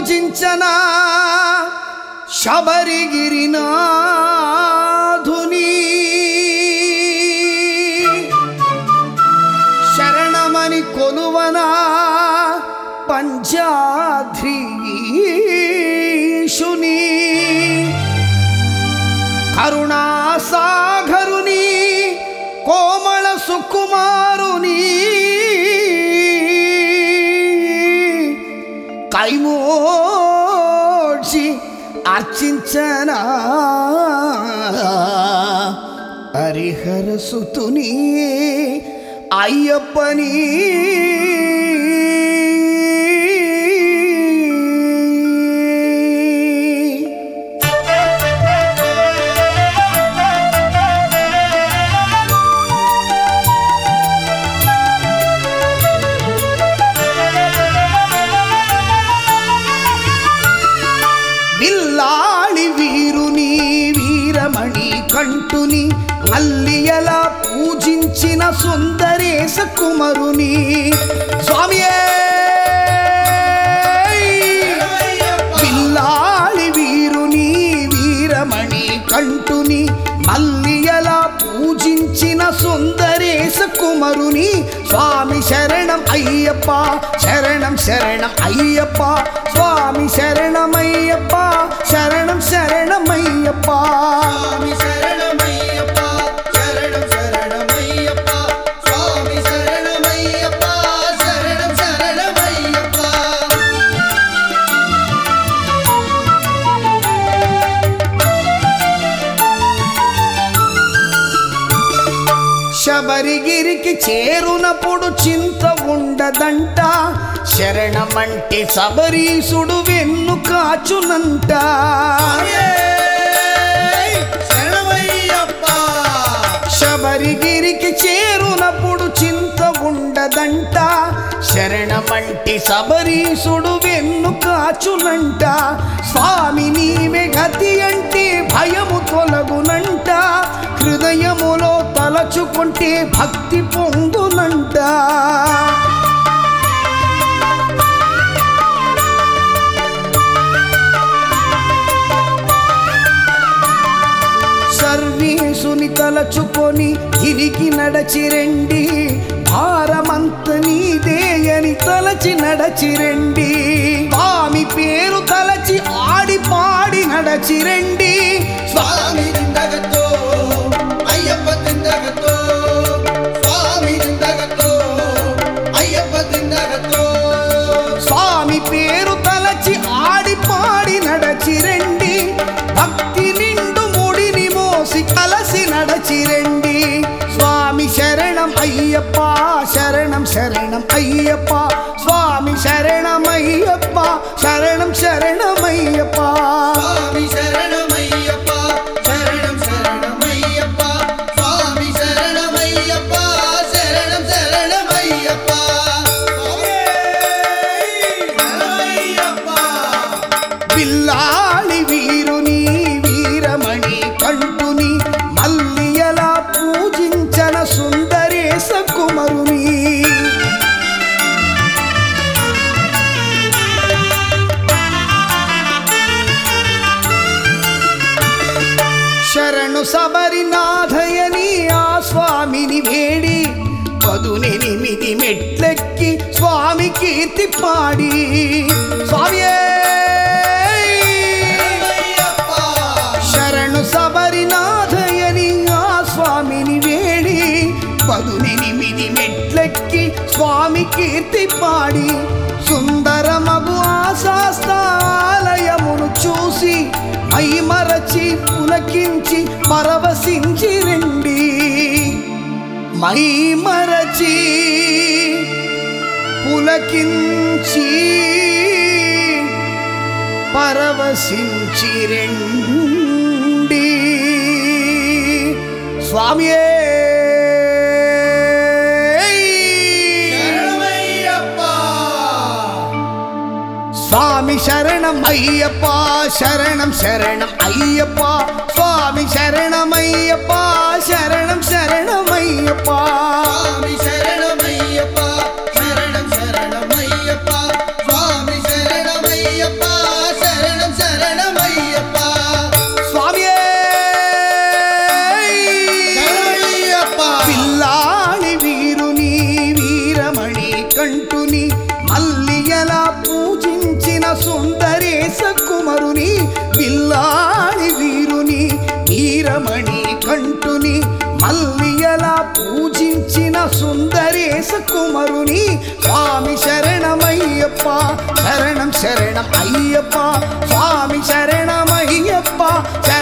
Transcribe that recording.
పూజించనా శబరిగిరినాధుని శరణమని కొలువనా పంచాద్రీషుని కరుణాసాగరుని కోమళ సుకుమారుని కైమోడ్చి అర్చించనా హరిహర సుతుని అయ్యప్పని విల్లాళి వీరుని వీరమణి కంటుని మల్లియల పూజించిన సుందరేశ కుమరుని స్వామియే విల్లాళి వీరుని వీరమణి కంటుని మల్లియల పూజించిన సుందరేశ కుమరుని స్వామి శరణం అయ్యప్ప శరణం శరణం అయ్యప్ప స్వామి శరణమయ్యప్ప శరణం శరణమయ్యప్ప స్వామి శరణమయ్యప్ప శరణం శరణమయ్యప్ప స్వామి శరణమయ్యప్ప శరణం శరణమయ్యప్ప శబరిగిరికి చేరునప్పుడు చింత ఉండదంట శరణమంటే శబరీసుడు వెన్ను కాచునంట శరణమయ్యప్ప శబరిగిరికి చేరునప్పుడు చింత ఉండదంట శరణమంటే శబరీసుడు వెన్ను కాచునంట స్వామి నీవే గతి అంటే భయము తొలగునంట హృదయములో తలచుకుంటే భక్తి పొందునంట సర్వీసుని తలచుకొని తిరిగి నడచిరండి భారమంత నీదేయని తలచి నడచిరండి స్వామి పేరు తలచి ఆడి పాడి నడచిరండి స్వామి జిందగతో అయ్యప్ప జిందగతో స్వామి జిందగతో అయ్యప్ప జిందగతో స్వామి పేరు తలచి ఆడి పాడి నడచిరండి భక్తి నిండు ముడిని మోసి కలసి నడచిరండి స్వామి శరణం అయ్యప్ప శరణం శరణం అయ్యప్ప స్వామి శరణమయ్యప్ప శరణం శరణమయ్యప్ప స్వామి శరణమయ్యప్ప శరణం శరణమయ్యప్ప స్వామి శరణమయ్యప్ప శరణం శరణమయ్యప్ప శరణమయ్యప్ప పిల్లాళి వీరుని వీరమణి కంటుని మల్లియల పూజించన సుందరేశ కుమరుని శరణు సబరినాథయని ఆ స్వామిని వేడి పదునెనిమిది మెట్లెక్కి స్వామి కీర్తి పాడి స్వామియే శరణు సబరినాథయని ఆ స్వామిని వేడి పదునెనిమిది మెట్లెక్కి స్వామి కీర్తి పాడి సుందరమగు ఆశాస్తాలయమును చూసి మైమరచి పులకించి పరవశించి రండి మైమరచి పులకించి పరవశించి రండి స్వామియే స్వామి శరణం అయ్యప్ప శరణం శరణం అయ్యప్ప స్వామి శరణమయ్యప్ప శరణం శరణమయ్యప్ప స్వామి శరణమయ్యప్ప శరణం శరణమయ్యప్ప స్వామి శరణమయ్యప్ప మల్లియలా పూజించిన సుందరేశ కుమరుని స్వామి శరణమయ్యప్ప శరణం శరణం అయ్యప్ప స్వామి శరణమయ్యప్ప